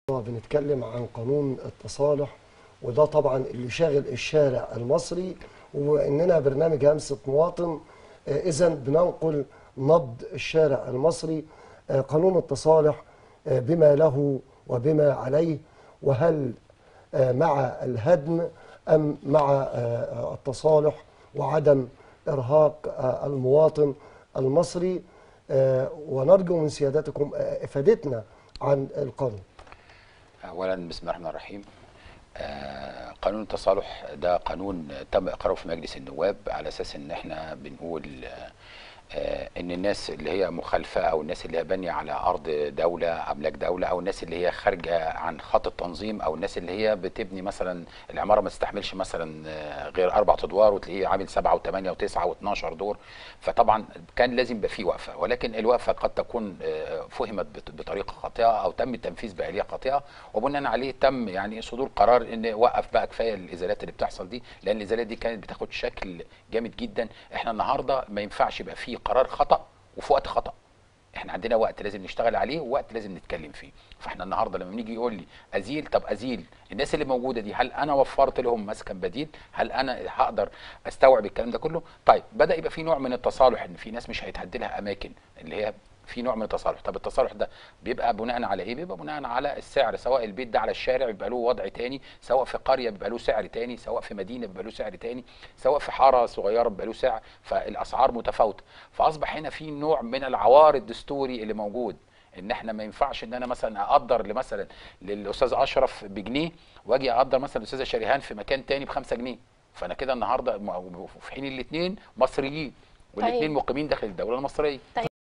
بنتكلم عن قانون التصالح وده طبعا اللي شاغل الشارع المصري واننا برنامج همسه مواطن اذا بننقل نبض الشارع المصري آه، قانون التصالح آه، بما له وبما عليه وهل آه، مع الهدم ام مع آه، التصالح وعدم ارهاق آه، المواطن المصري آه، ونرجو من سيادتكم آه، افادتنا عن القانون اولا بسم الله الرحمن الرحيم آه، قانون التصالح ده قانون تم اقراره في مجلس النواب على اساس ان احنا بنقول آه، آه، ان الناس اللي هي مخالفه او الناس اللي هي بانيه على ارض دوله املاك دوله او الناس اللي هي خارجه عن خط التنظيم او الناس اللي هي بتبني مثلا العماره ما تستحملش مثلا آه، غير اربع ادوار وتلاقيه عامل سبعه وثمانيه وتسعه و12 دور فطبعا كان لازم يبقى فيه وقفه ولكن الوقفه قد تكون آه، فهمت بط- بطريقه خاطئه او تم التنفيذ باليه خاطئه وبناء عليه تم يعني صدور قرار ان وقف بقى كفايه الازالات اللي بتحصل دي لان الازالات دي كانت بتاخد شكل جامد جدا احنا النهارده ما ينفعش يبقى فيه قرار خطا وفي وقت خطا احنا عندنا وقت لازم نشتغل عليه ووقت لازم نتكلم فيه فاحنا النهارده لما بنيجي يقول لي ازيل طب ازيل الناس اللي موجوده دي هل انا وفرت لهم مسكن بديل هل انا هقدر استوعب الكلام ده كله طيب بدا يبقى في نوع من التصالح ان في ناس مش هيتهد لها اماكن اللي هي في نوع من التصالح طب التصالح ده بيبقى بناء على ايه بيبقى بناء على السعر سواء البيت ده على الشارع بيبقى له وضع تاني سواء في قريه بيبقى له سعر تاني سواء في مدينه بيبقى له سعر تاني سواء في حاره صغيره بيبقى له سعر فالاسعار متفاوته فاصبح هنا في نوع من العوار الدستوري اللي موجود ان احنا ما ينفعش ان انا مثلا اقدر لمثلا للاستاذ اشرف بجنيه واجي اقدر مثلا الاستاذه شريهان في مكان تاني بخمسة جنيه فانا كده النهارده م- في حين الاثنين مصريين والاثنين طيب. مقيمين داخل الدوله المصريه